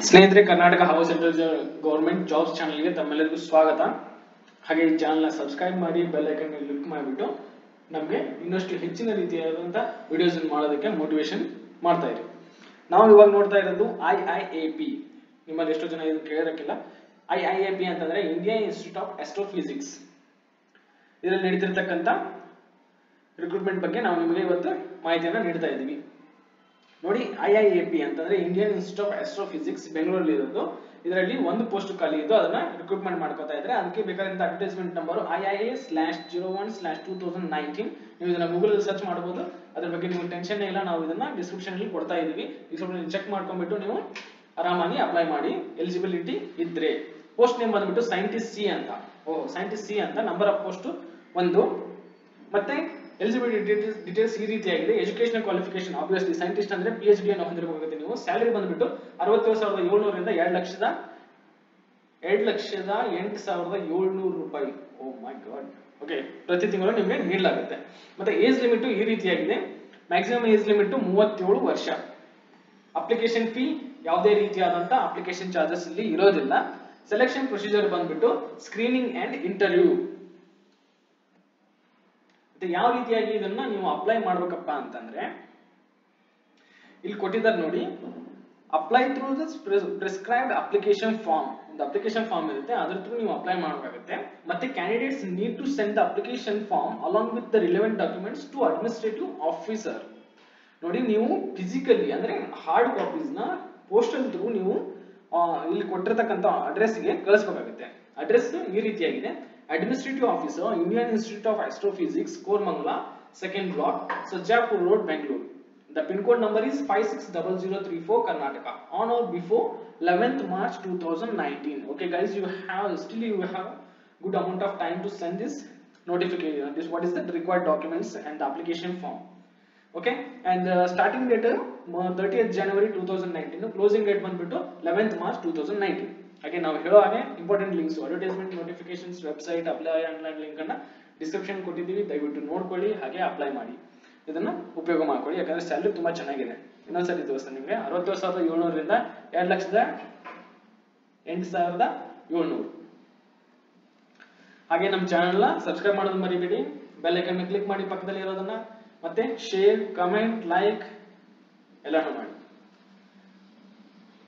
ಸ್ನೇಹಿತರೆ Karnataka house central government jobs ಚಾನಲ್ಗೆ ತಮ್ಮೆಲ್ಲರಿಗೂ ಸ್ವಾಗತ ಹಾಗೆ ಈ ಚಾನಲ್ನ ಸಬ್ಸ್ಕ್ರೈಬ್ ಮಾಡಿ ಬೆಲ್ ಐಕನ್ ಮೇಲೆ ಕ್ಲಿಕ್ ಮಾಡಿಬಿಟ್ಟು ನಮಗೆ ಇನ್ನಷ್ಟು ಹೆಚ್ಚಿನ ರೀತಿಯಾದಂಥ ವಿಡಿಯೋಸ್ ಮಾಡೋದಕ್ಕೆ ಮೋಟಿವೇಶನ್ ಮಾಡ್ತಾ ಇರಿ ನಾವು ಇವಾಗ ನೋಡ್ತಾ ಇರೋದು ಐ ಐ ಎ ಪಿ ನಿಮ್ಮಲ್ಲಿ ಎಷ್ಟೋ ಜನ ಇದನ್ನು ಕೇಳಿರಕ್ಕಿಲ್ಲ ಐ ಐ ಎ ಪಿ ಅಂತಂದ್ರೆ ಇಂಡಿಯನ್ ಇನ್ಸ್ಟಿಟ್ಯೂಟ್ ಆಫ್ ಆಸ್ಟ್ರೋಫಿಸಿಕ್ಸ್ ಇದರಲ್ಲಿ ನಡೀತಿರ್ತಕ್ಕಂಥ ರಿಕ್ರೂಟ್ಮೆಂಟ್ ಬಗ್ಗೆ ನಾವು ನಿಮಗೆ ಇವತ್ತು ಮಾಹಿತಿಯನ್ನು ನೀಡ್ತಾ ಇದ್ದೀವಿ ನೋಡಿ ಐ ಐ ಎ ಪಿ ಅಂತಂದ್ರೆ ಇಂಡಿಯನ್ ಇನ್ಸ್ಟಿಟ್ಯೂಟ್ ಆಫ್ ಆಸ್ಟ್ರೋಫಿಸಿಕ್ಸ್ ಬೆಂಗಳೂರಲ್ಲಿ ಇರೋದು ಇದರಲ್ಲಿ ಒಂದು ಪೋಸ್ಟ್ ಖಾಲಿ ಇದ್ದು ಅದನ್ನ ರಿಕ್ರೂಟ್ಮೆಂಟ್ ಮಾಡ್ಕೋತಾ ಇದ್ರೆ ಅದಕ್ಕೆ ಬೇಕಾದಂತ advertisement number I I A slash zero one slash two thousand nineteen ನೀವು ಇದನ್ನ ಗೂಗಲ್ ಸರ್ಚ್ ಮಾಡಬಹುದು ಅದ್ರ ಬಗ್ಗೆ ನಿಮ್ಗೆ ಟೆನ್ಷನ್ ಇಲ್ಲ ನಾವು ಇದನ್ನ ಡಿಸ್ಕ್ರಿಪ್ಷನ್ ಅಲ್ಲಿ ಕೊಡ್ತಾ ಇದೀವಿ ಡಿಸ್ಕ್ರಿಪ್ಷನ್ ಚೆಕ್ ಮಾಡ್ಕೊಂಡ್ಬಿಟ್ಟು ನೀವು ಆರಾಮಾಗಿ ಅಪ್ಲೈ ಮಾಡಿ ಎಲಿಜಿಬಿಲಿಟಿ ಇದ್ರೆ ಪೋಸ್ಟ್ ನೇಮ್ ಬಂದ್ಬಿಟ್ಟು ಸೈಂಟಿಸ್ಟ್ ಸಿ ಅಂತ ಓ ಸೈಂಟಿಸ್ಟ್ ಸಿ ಅಂತ ನಂಬರ್ ಆಫ್ ಪೋಸ್ಟ್ ಒಂದು ಮತ್ತೆ ಎಲಿಜಿಬಿಲಿಟಿ ಡೀಟೇಲ್ಸ್ ಡೀಟೇಲ್ಸ್ ಈ ರೀತಿಯಾಗಿದೆ ಎಜುಕೇಶನ್ ಕ್ವಾಲಿಫಿಕೇಶನ್ ಆಬ್ವಿಯಸ್ಲಿ ಸೈಂಟಿಸ್ಟ್ ಅಂದ್ರೆ ಪಿ ಎಚ್ ಡಿ ಅನ್ನು ಹೊಂದಿರಬೇಕಾಗುತ್ತೆ ನೀವು ಸ್ಯಾಲರಿ ಬಂದ್ಬಿಟ್ಟು ಅರವತ್ತೇಳು ಸಾವಿರದ ಏಳ್ನೂರಿಂದ ಎರಡು ಲಕ್ಷದ ಎರಡು ಲಕ್ಷದ ಎಂಟು ಸಾವಿರದ ಏಳ್ನೂರು ರೂಪಾಯಿ ಓ ಮೈ ಗಾಡ್ ಓಕೆ ಪ್ರತಿ ತಿಂಗಳು ನಿಮಗೆ ನೀಡಲಾಗುತ್ತೆ ಮತ್ತೆ ಏಜ್ ಲಿಮಿಟ್ ಈ ರೀತಿಯಾಗಿದೆ ಮ್ಯಾಕ್ಸಿಮಮ್ ಏಜ್ ಲಿಮಿಟ್ ಮೂವತ್ತೇಳು ವರ್ಷ ಅಪ್ಲಿಕೇಶನ್ ಫೀ ಯಾವುದೇ ರೀತಿಯಾದಂತ ಅಪ್ಲಿಕೇಶನ್ ಚಾರ್ಜಸ್ ಇಲ್ಲಿ ಇರೋದಿಲ್ಲ ಸೆಲೆಕ್ಷನ್ ಪ್ರೊಸೀಜರ್ ಬಂದ್ಬಿಟ್ಟು ಸ್ಕ್ರೀನಿಂಗ್ ಅಂಡ್ ಇಂಟರ್ವ್ಯೂ ಮತ್ತೆ ಯಾವ ರೀತಿಯಾಗಿ ಇದನ್ನ ನೀವು ಅಪ್ಲೈ ಮಾಡ್ಬೇಕಪ್ಪ ಅಂತಂದ್ರೆ ಇಲ್ಲಿ ಕೊಟ್ಟಿದ್ದಾರೆ ನೋಡಿ apply through this prescribed application form ಒಂದು ಅಪ್ಲಿಕೇಶನ್ ಫಾರ್ಮ್ ಇರುತ್ತೆ ಅದ್ರ ಥ್ರೂ ನೀವು ಅಪ್ಲೈ ಮಾಡಬೇಕಾಗುತ್ತೆ ಮತ್ತೆ candidates need to send the application form along with the relevant documents to administrative officer ನೋಡಿ ನೀವು ಫಿಸಿಕಲಿ ಅಂದ್ರೆ ಹಾರ್ಡ್ ಕಾಪೀಸ್ ನ ಪೋಸ್ಟಲ್ ಥ್ರೂ ನೀವು ಆ, ಇಲ್ಲಿ ಕೊಟ್ಟಿರ್ತಕ್ಕಂಥ ಅಡ್ರೆಸ್ಗೆ ಕಳಿಸ್ಬೇಕಾಗುತ್ತೆ ಅಡ್ರೆಸ್ ಈ ರೀತಿಯಾಗಿದೆ administrative officer Indian Institute of Astrophysics Koramangala second block Sarjapur road Bengaluru the pin code number is five six double zero three four Karnataka on or before eleventh March two thousand nineteen okay guys you have still you have good amount of time to send this notification this what is the required documents and the application form okay and uh, starting date uh, 30th January 2019 closing date ಬಂದ್ಬಿಟ್ಟು 11th March 2019 ಹಾಗೆ ನಾವು ಹೇಳೋ ಹಾಗೆ important links advertisement notifications website apply online link ಅನ್ನ description ಕೊಟ್ಟಿದ್ದೀವಿ ದಯವಿಟ್ಟು ನೋಡ್ಕೊಳ್ಳಿ ಹಾಗೆ ಅಪ್ಲೈ ಮಾಡಿ ಇದನ್ನ ಉಪಯೋಗ ಮಾಡ್ಕೊಳ್ಳಿ ಯಾಕಂದ್ರೆ ಸ್ಯಾಲರಿ ತುಂಬಾ ಚೆನ್ನಾಗಿದೆ ಇನ್ನೊಂದ್ಸರಿ ತೋರಿಸ್ತೀನಿ ನಿಮಗೆ ಅರವತ್ತೇಳು ಸಾವಿರದ ಏಳ್ನೂರರಿಂದ ಎರಡು ಲಕ್ಷದ ಎಂಟು ಸಾವಿರದ ಏಳ್ನೂರು ಹಾಗೆ ನಮ್ಮ ಚಾನಲ್ನ ಸಬ್ಸ್ಕ್ರೈಬ್ ಮಾಡೋದು ಮರಿಬೇಡಿ ಬೆಲ್ ಐಕನ್ ಕ್ಲಿಕ್ ಮಾಡಿ ಪಕ್ಕದಲ್ಲಿ ಇರೋದನ್ನ ಮತ್ತೆ ಶೇರ್ ಕಮೆಂಟ್ ಲೈಕ್ ಎಲ್ಲಾನು ಮಾಡಿ